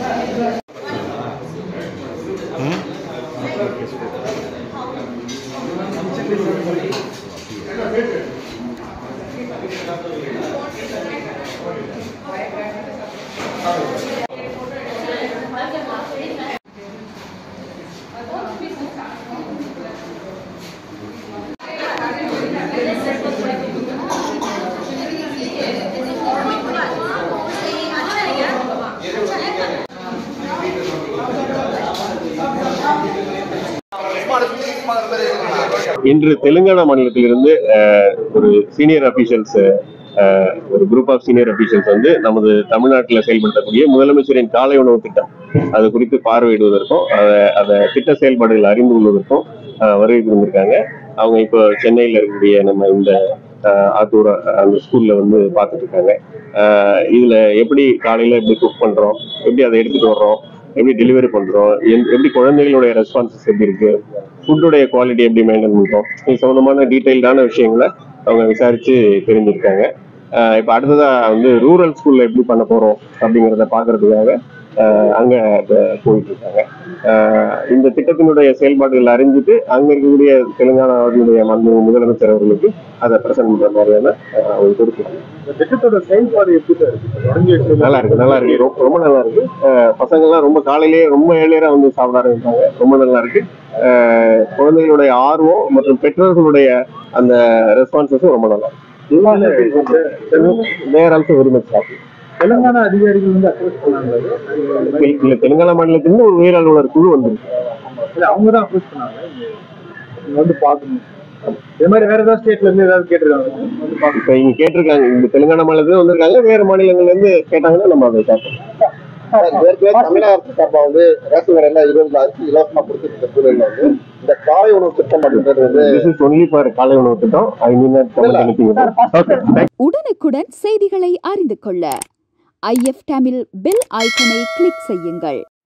இன்று தெலுங்கானா மாநிலத்திலிருந்து அஹ், ஒரு சீனியர் அபிஷியல்ஸ் ஒரு குரூப் ஆஃப் சீனியர் அபிஷியல்ஸ் வந்து நமது தமிழ்நாட்டில் செயல்படுத்தக்கூடிய முதலமைச்சரின் காலை உணவு திட்டம் அது குறித்து பார்வையிடுவதற்கும் அதை அதை திட்ட செயல்பாடுகள் அறிந்து கொள்வதற்கும் அஹ், வருகை புரிந்திருக்காங்க அவங்க இப்போ சென்னையில் இருக்கக்கூடிய நம்ம இந்த அஹ், ஆத்தூர் அந்த ஸ்கூல்ல வந்து பார்த்துட்டு இருக்காங்க அஹ், இதுல எப்படி காலையில எப்படி குக் பண்றோம் எப்படி அதை எடுத்துட்டு வர்றோம் எப்படி டெலிவரி பண்றோம் எந்த- எப்படி குழந்தைகளுடைய ரெஸ்பான்சஸ் எப்படி இருக்கு ஃபுட்டுடைய குவாலிட்டி எப்படி மெயின்டைன் பண்றோம் இது சம்பந்தமான டீட்டெயில்டான விஷயங்களை அவங்க விசாரிச்சு தெரிஞ்சிருக்காங்க ஆஹ் இப்ப அடுத்ததா வந்து ரூரல் ஸ்கூல்ல எப்படி பண்ண போறோம் அப்படிங்கிறத பாக்குறதுக்காக ஆஹ் அங்க ப- போயிட்டு இருக்காங்க ஆஹ் இந்த திட்டத்தினுடைய செயல்பாடுகள் அறிஞ்சிட்டு அங்க இருக்கக்கூடிய தெலுங்கானாவுடைய மந்திரி முதலமைச்சர் அவர்களுக்கு அதை பிரசன்ட் பண்ற மாதிரியான ஆஹ் அவங்க கொடுத்துருக்காங்க இந்த திட்டத்தோட செயல்பாடு எப்படி சார் இருக்கு தொடங்கி வச்சதுல நல்லா இருக்கு நல்லா இருக்கு ரொம்ப ரொம்ப நல்லா இருக்கு அஹ் பசங்க எல்லாம் ரொம்ப காலையிலேயே ரொம்ப ஏழியரா வந்து சாப்பிட ஆரம்பிப்பாங்க ரொம்ப நல்லா இருக்கு அஹ் குழந்தைகளுடைய ஆர்வம் மற்றும் பெற்றோர்களுடைய அந்த ரெஸ்பான்சஸும் ரொம்ப நல்லா இருக்கு there also very much happy Telangana அதிகாரிகள் வந்து அப்ரோச் பண்ணாங்க இல்ல தெலுங்கானா மாநிலத்திலிருந்து ஒரு உயர் அலுவலர் குழு வந்திருக்கு இல்ல அவங்க தான் அப்ரோச் பண்ணாங்க நீங்க வந்து பாக்கணும் இது மாதிரி வேற ஏதாவது ஸ்டேட்ல இருந்து ஏதாவது கேட்டிருக்காங்க வந்து பாக்கணும் இப்ப இங்க கேட்டிருக்காங்க இந்த தெலுங்கானா மாநிலத்துல வந்திருக்காங்க வேற மாநிலங்கள்ல இருந்து கேட்டாங்கன்னா நம்ம அதை பார்ப்போம் ஏற்கனவே தமிழக அரசு சார்பா வந்து ரேஷன் கடையில இருபது அரிசி இலவசமா கொடுத்துட்டு இருக்க சூழல்ல வந்து இந்த காலை உணவு திட்டம் அப்படின்றது வந்து திஸ் இஸ் ஒன்லி ஃபார் காலை உணவு திட்டம் ஐ மீன் ஓகே உடனுக்குடன் செய்திகளை அறிந்து கொள்ள ஐஎஃப் தமிழ் பெல் ஐக்கனை கிளிக் செய்யுங்கள்